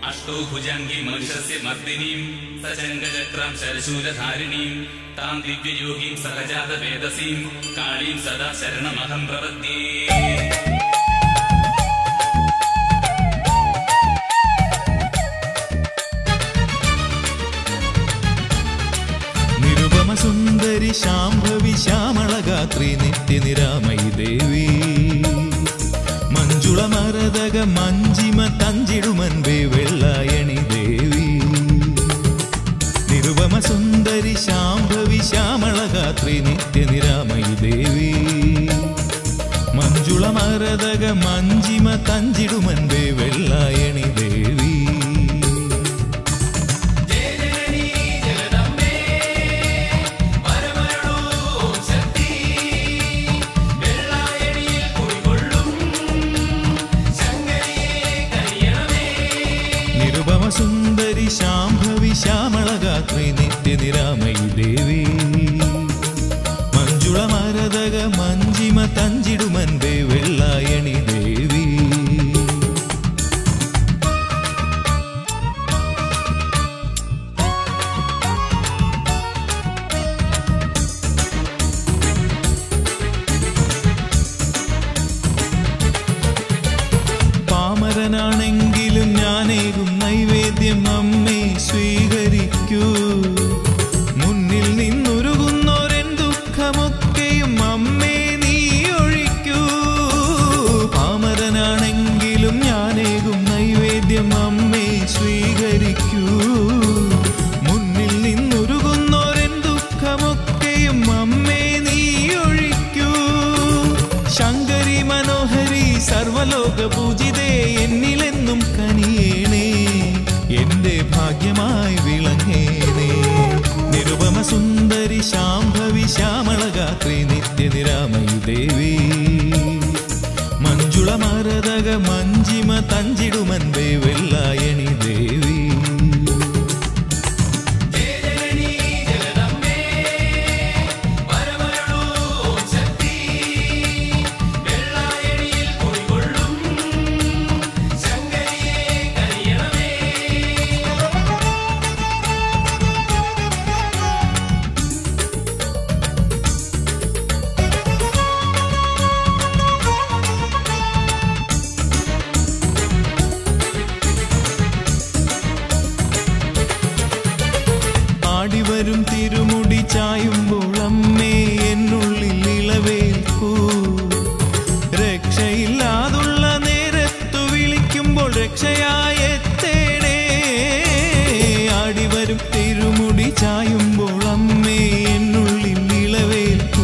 അഷ്ടോഭുജാംഗി മനുഷ്യസ്യ മർദിനീം സചങ്കചക്രാം ശരശൂലധാരിണീം താം ദിവ്യയോഗീം സഹജാത വേദസീം കാളീം സദാ ശരണമഹം പ്രപദ്യേ നിരുപമ സുന്ദരി ശാംഭവി ശ്യാമളഗാത്രി നിത്യനിരാമയി ദേവി മഞ്ജുള മരതക മഞ്ചിമ തഞ്ചിടുമൻപേ വെള്ളായണി ദേവി നിരുപമ സുന്ദരി ശാംഭവി ശ്യാമളഗാത്രി നിത്യനിരാമയി ദേവി മഞ്ജുള മരതക മഞ്ചിമ തഞ്ചിടുമൻപേ വെള്ളായണി ദേവി നിരുപമ സുന്ദരി ശാംഭവി ശ്യാമളഗാത്രി നിത്യനിരാമയി ദേവി മഞ്ജുള മരതക മഞ്ചിമ തഞ്ചിടുമൻപേ വെള്ളായണി ദേവി പാമരനാണെങ്കിലും ഞാനേകും നൈവേദ്യം അമ്മേ സ്വീകരിക്കൂ മുന്നിൽ നിന്നുരുകുന്നോരെൻ ദുഃഖമൊക്കെയും അമ്മേ നീ ഒഴിക്കൂ പാമരനാണെങ്കിലും ഞാനേകും നൈവേദ്യം അമ്മേ സ്വീകരിക്കൂ മുന്നിൽ നിന്നുരുകുന്നോരെൻ ദുഃഖമൊക്കെയും അമ്മേ നീ ഒഴിക്കൂ ശങ്കരി മനോഹരി സർവലോക പൂജിതേ എന്നിലെന്നും കനിയേണേ എന്റെ ഭാഗ്യമായി വിളങ്ങേണേ നിരുപമ സുന്ദരി ശാംഭവി ശ്യാമളഗാത്രി നിത്യനിരാമയി ദേവി മഞ്ജുള മരതക മഞ്ചിമ തഞ്ചിടുമൻപേ വെള്ളായണി ദേവി ആടിവരും തിരുമുടി ചായുമ്പോൾ അമ്മേ എന്നുള്ളിൽ ഇളവേൽക്കൂ രക്ഷയില്ലാതുള്ള നേരത്തു വിളിക്കുമ്പോൾ രക്ഷയായ എത്തേണേ ആടിവരും തിരുമുടി ചായുമ്പോൾ അമ്മേ എന്നുള്ളിൽ ഇളവേൽക്കൂ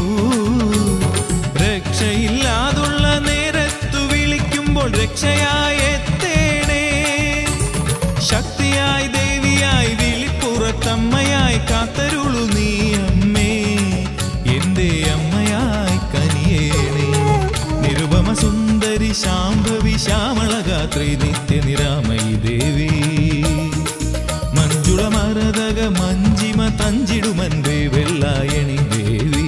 രക്ഷയില്ലാതുള്ള നേരത്തു വിളിക്കുമ്പോൾ രക്ഷയായ എത്തേണേ ശക്തിയായി ദേവിയായി വിളിപ്പുറത്തമ്മയായി കാത്തരുളു നീ അമ്മേ എന്റെ അമ്മയായി കനിയേണേ നിരുപമ സുന്ദരി ശാംഭവി ശ്യാമളഗാത്രി നിത്യനിരാമയി ദേവി മഞ്ജുള മരതക മഞ്ചിമ തഞ്ചിടുമൻപേ വെള്ളായണി ദേവി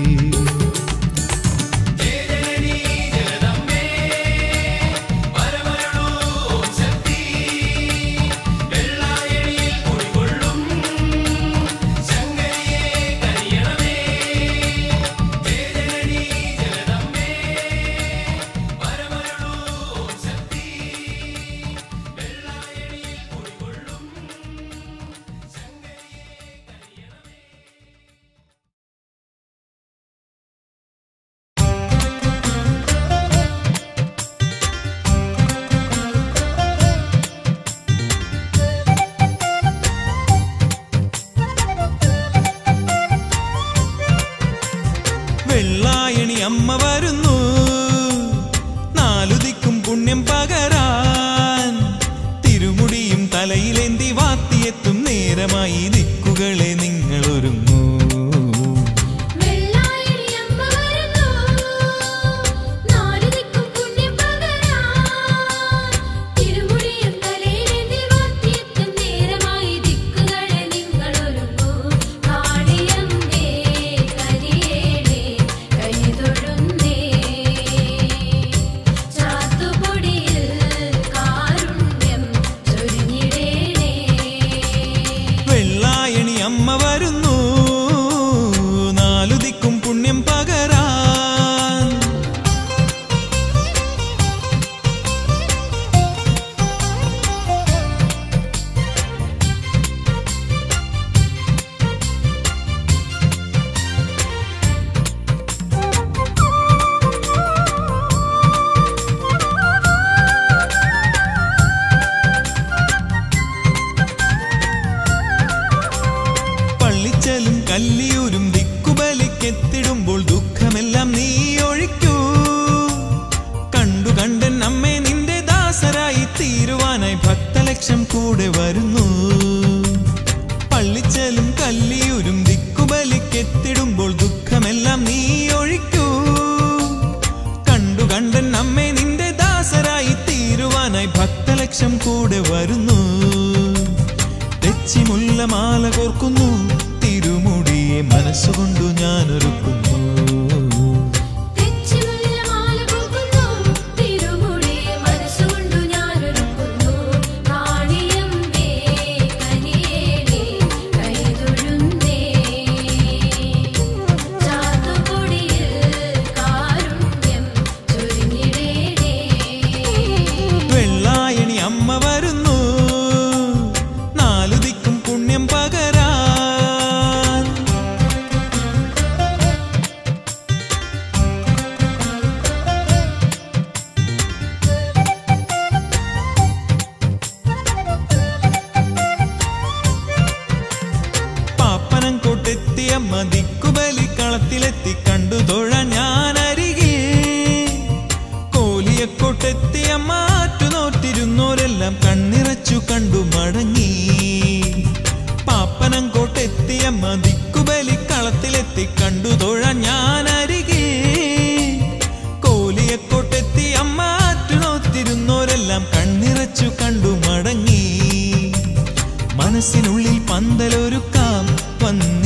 വെള്ളായണി അമ്മ വരുന്നു നാലു ദിക്കും പുണ്യം പകരാൻ തിരുമുടിയും തലയിലേന്തി വാത്തിയെത്തും നേരമായി ദിക്കുകളെ നിങ്ങൾ ഒരുങ്ങൂ വെള്ളായണിയമ്മ വരുന്നു നാലു ദിക്കും പുണ്യം പകരാൻ തിരുമുടിയും തലയിലേന്തി വാത്തിയെത്തും നേരമായി ദിക്കുകളെ നിങ്ങൾ ഒരുങ്ങൂ കാളിയമ്മേ കരിയേണേ കൈതൊഴുന്നേ ചാത്തുപൊടിയിൽ കാരുണ്യം ചൊരിഞ്ഞിടണേ തീരുവാനായി ഭക്തലക്ഷം കൂടെ വരുന്നു പള്ളിച്ചലും കല്ലിയൂരും ദിക്കുബലിക്കെത്തിടുമ്പോൾ ദുഃഖമെല്ലാം നീ ഒഴിക്കൂ കണ്ടു കണ്ടൻ നമ്മെ നിന്റെ ദാസരായി തീരുവാനായി ഭക്തലക്ഷം കൂടെ വരുന്നു തെച്ചിമുല്ല മാല കോർക്കുന്നു തിരുമുടിയെ മനസ്സുകൊണ്ടു ഞാൻ ഒരുക്കുന്നു തെച്ചിമുല്ല മാല കോർക്കുന്നു തിരുമുടിയെ മനസ്സുകൊണ്ടു ഞാനൊരുക്കുന്നു കാളിയമ്മേ കനിയേണേ കൈതൊഴുന്നേ ചാത്തുപൊടിയിൽ കാരുണ്യം ചൊരിഞ്ഞിടേണേ വെള്ളായണി അമ്മ വരുന്നു നാലു ദിക്കും പുണ്യം പകരാൻ പാപ്പനം കൊട്ടെത്തിയമ്മ ദിക്കുബലി കളത്തിലെത്തി കണ്ടു തൊഴ ഞാൻ അരികെ കോലിയെ കൊട്ടെത്തിയമ്മ ആറ്റുനോറ്റിരുന്നോരെല്ലാം കണ്ണിറച്ചു കണ്ടു മടങ്ങി പാപ്പനം കോട്ടെത്തിയമ്മ ദിക്കുബലി കളത്തിലെത്തി കണ്ടു തൊഴ ഞാൻ അരികെ കോലിയെ കൊട്ടെത്തി അമ്മ ആറ്റുനോത്തിരുന്നോരെല്ലാം കണ്ണിറച്ചു കണ്ടു മടങ്ങി മനസ്സിനുള്ളിൽ പന്തലൊരുക്കാം വന്നു